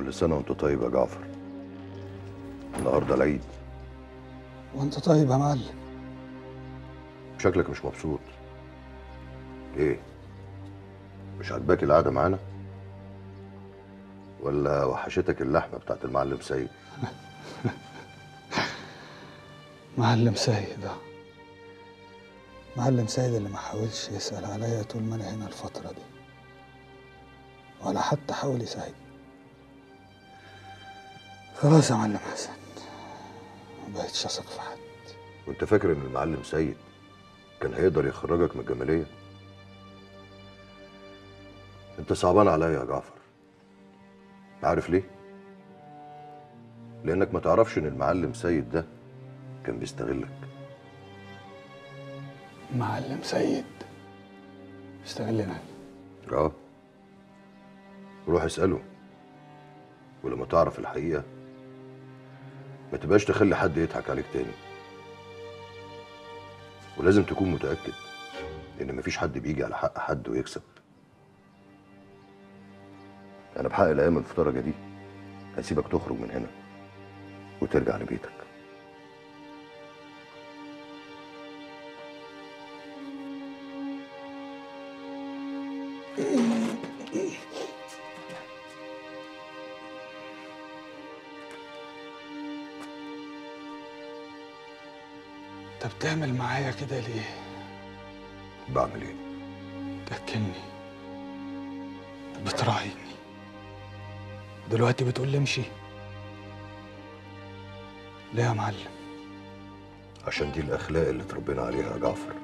كل سنة وانت طيب يا جعفر النهاردة العيد وانت طيب يا معلم شكلك مش مبسوط ايه مش عاجباك القعدة معانا ولا وحشتك اللحمة بتاعت المعلم سيد معلم سيد اه معلم سيد اللي ما حاولش يسأل عليا طول ما انا هنا الفترة دي ولا حتى حاول يساعدني خلاص يا معلم حسن ما بقتش اثق في حد وانت فاكر ان المعلم سيد كان هيقدر يخرجك من الجمالية انت صعبان عليا يا جعفر عارف ليه لانك ما تعرفش ان المعلم سيد ده كان بيستغلك معلم سيد استغلنا اه روح اسأله ولما تعرف الحقيقة ما تبقاش تخلي حد يضحك عليك تاني ولازم تكون متأكد إن مفيش حد بيجي على حق حد ويكسب أنا بحق الأيام الفترة دي هسيبك تخرج من هنا وترجع لبيتك انت بتعمل معايا كده ليه بعمل إيه؟ تأكلني بتراعيني دلوقتي بتقول لي امشي ليه يا معلم عشان دي الأخلاق اللي اتربينا عليها يا جعفر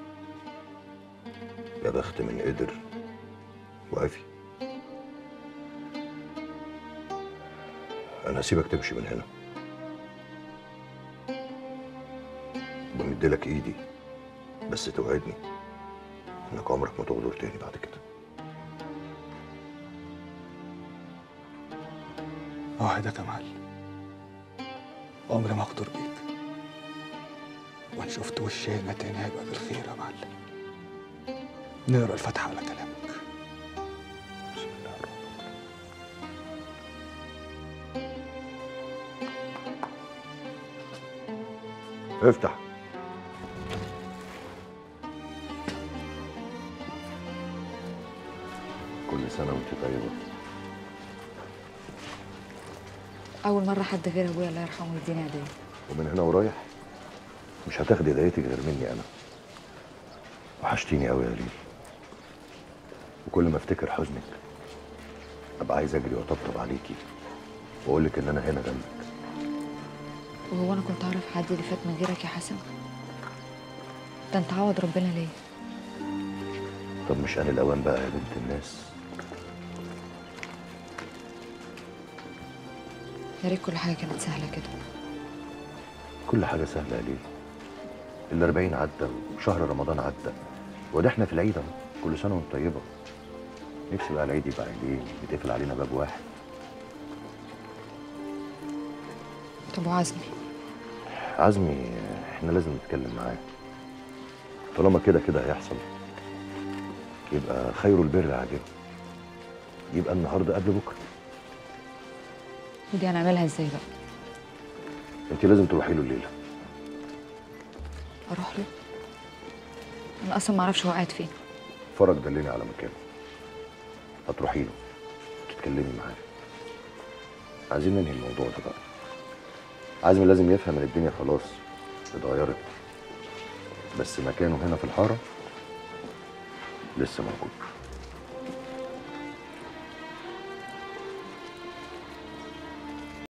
يا بخت من قدر وقفي أنا هسيبك تمشي من هنا بمدلك إيدي بس توعدني إنك عمرك ما تغدر تاني بعد كده اوعدك يا معلم عمري ما اقدر بيك وان شفت وشي هنا تاني هيبقى بالخير يا معلم نقرا الفاتحه على كلامك بسم الله الرحمن الرحيم افتح كل سنة وانت طيبة أول مرة حد غير أبويا الله يرحمه يديني هدية ومن هنا ورايح مش هتاخدي هدايتك غير مني انا وحشتيني قوي يا ليل وكل ما افتكر حزنك ابقى عايز اجري واطبطب عليكي واقول لك ان انا هنا جنبك وهو أنا كنت أعرف حد اللي فات من غيرك يا حسن ده أنت عوض ربنا ليا طب مش انا الاوان بقى يا بنت الناس يا ريت كل حاجة كانت سهلة كده كل حاجه سهله يا ليل الأربعين عدى وشهر رمضان عدى وده احنا في العيد اهو كل سنه وانت طيبه نفسي بقى العيد يبقى عيدين يتقفل علينا باب واحد طب وعزمي عزمي احنا لازم نتكلم معاه طالما كده كده هيحصل يبقى خير البر عاجله يبقى النهارده قبل بكره ودي هنعملها ازاي بقى انت لازم تروحي له الليله أروح له أنا أصلا معرفش هو قاعد فين فرج دلني على مكانه هتروحي له تتكلمي معاه عايزين ننهي الموضوع ده بقى عزمي لازم يفهم ان الدنيا خلاص اتغيرت بس مكانه هنا في الحاره لسه موجود